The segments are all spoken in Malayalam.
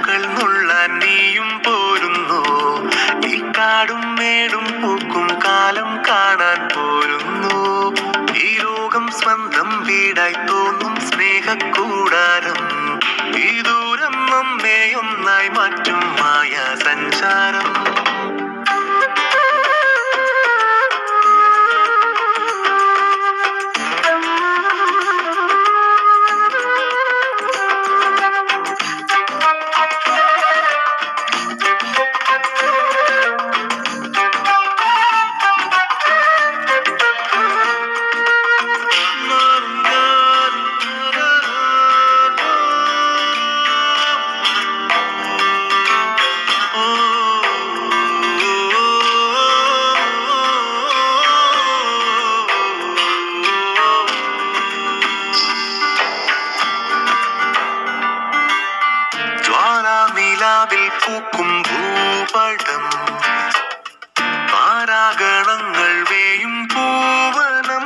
പൂക്കൾ നുള്ളാൻ നീയും പോരുന്നു ഈ കാടും മേടും പൂക്കും കാലം കാണാൻ പോരുന്നു ഈ ലോകം സ്വന്തം വീടായി തോന്നും സ്നേഹക്കൂടാരം ഈ ദൂരം നമ്മെ ഒന്നായി മാറ്റും മായ സഞ്ചാരം ജ്വാലാനിലാവിൽ പൂക്കും ഭൂപടം താരാഗണങ്ങൾ വേയും പൂവനം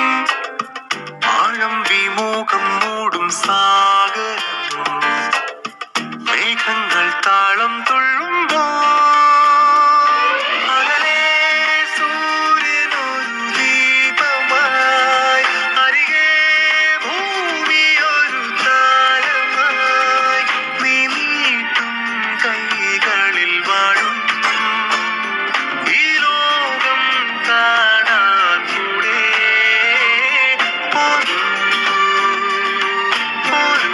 ആഴം വിമോകം മൂടും സാഗരം മേഘങ്ങൾ താളം തുള്ളുമ്പോ അകലെ സൂര്യനൊരു ദീപമായി അരികെ ഭൂമിയൊരു താരമായി നീ നീട്ടും കൈകളിൽ വാഴും ഈ ലോകം കാണാൻ കൂടെ പോരൂ പോരൂ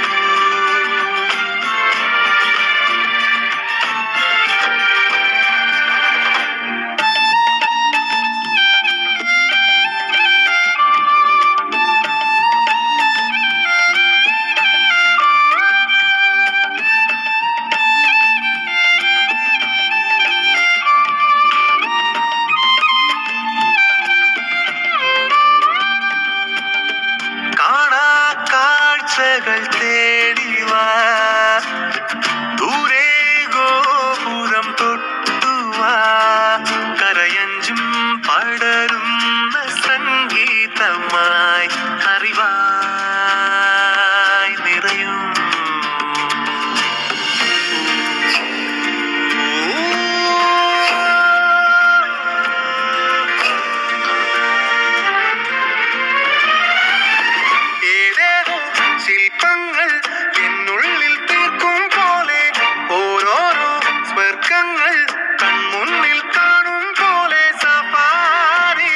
കാണാ കാഴ്ചകൾ തേടിവാ ദൂരെ ഗോപുരം തൊട്ടുവാ കരയഞ്ചും പടരുന്ന സംഗീതമായി അറിവായി നിറയും ഏതേതോ ശില്പങ്ങൾ എന്നുള്ളിൽ തീർക്കും പോലെ ഓരോരോ സ്വർഗങ്ങൾ കൺമുന്നിൽ കാണും പോലെ സഫാരി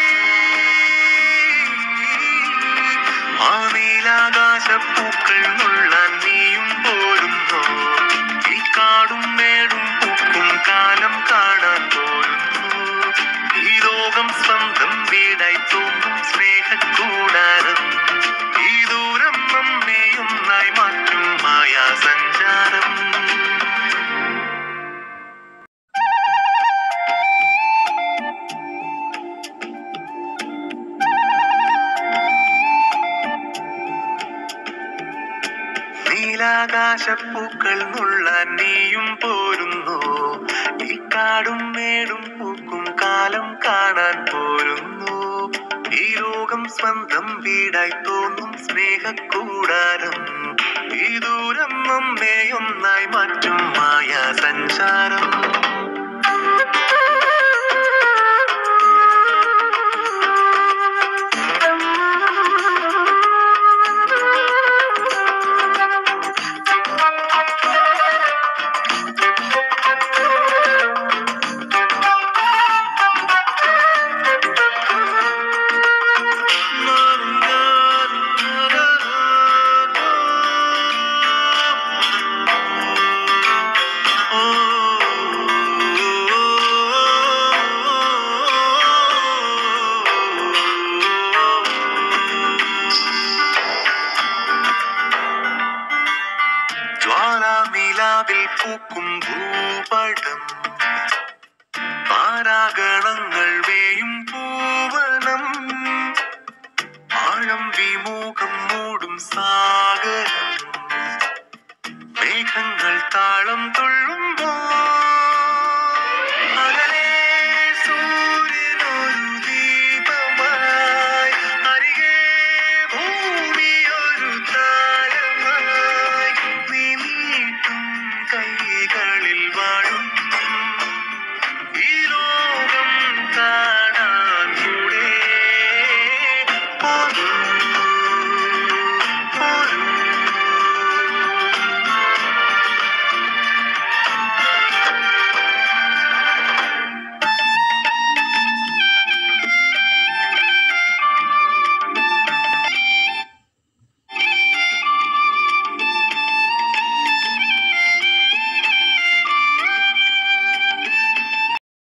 ആ നീലാകാശപ്പൂക്കൾ നുള്ളാൻ നീയും പോരുന്നോ ഈ കാടും മേടും പൂക്കും കാലം കാണാൻ പോരുന്നു ഈ ലോകം സ്വന്തം വീടായി തോന്നും സ്നേഹക്കൂടാരം ഈ ദൂരം നമ്മെ ഒന്നായി മാറ്റും മായാ സഞ്ചാരം നീലാകാശപ്പൂക്കൾ നുള്ളാൻ നീയും പോരുന്നു ഈ കാടും മേടും പൂക്കും കാലം കാണാൻ പോരുന്നു ഈ ലോകം സ്വന്തം വീടായി തോന്നും സ്നേഹക്കൂടാരം ഈ ദൂരം നമ്മെ ഒന്നായി മാറ്റും മായ സഞ്ചാരം ജ്വാലാനിലാവിൽ പൂക്കും ഭൂപടം താരാഗണങ്ങൾ വേയും പൂവനം ആഴം വിമോകം മൂടും സാഗരം മേഘങ്ങൾ താളം തുള്ളുമ്പോ അകലെ സൂര്യനൊരു ദീപമായി അരികെ ഭൂമിയൊരു താരമായി നീ നീട്ടും പോരും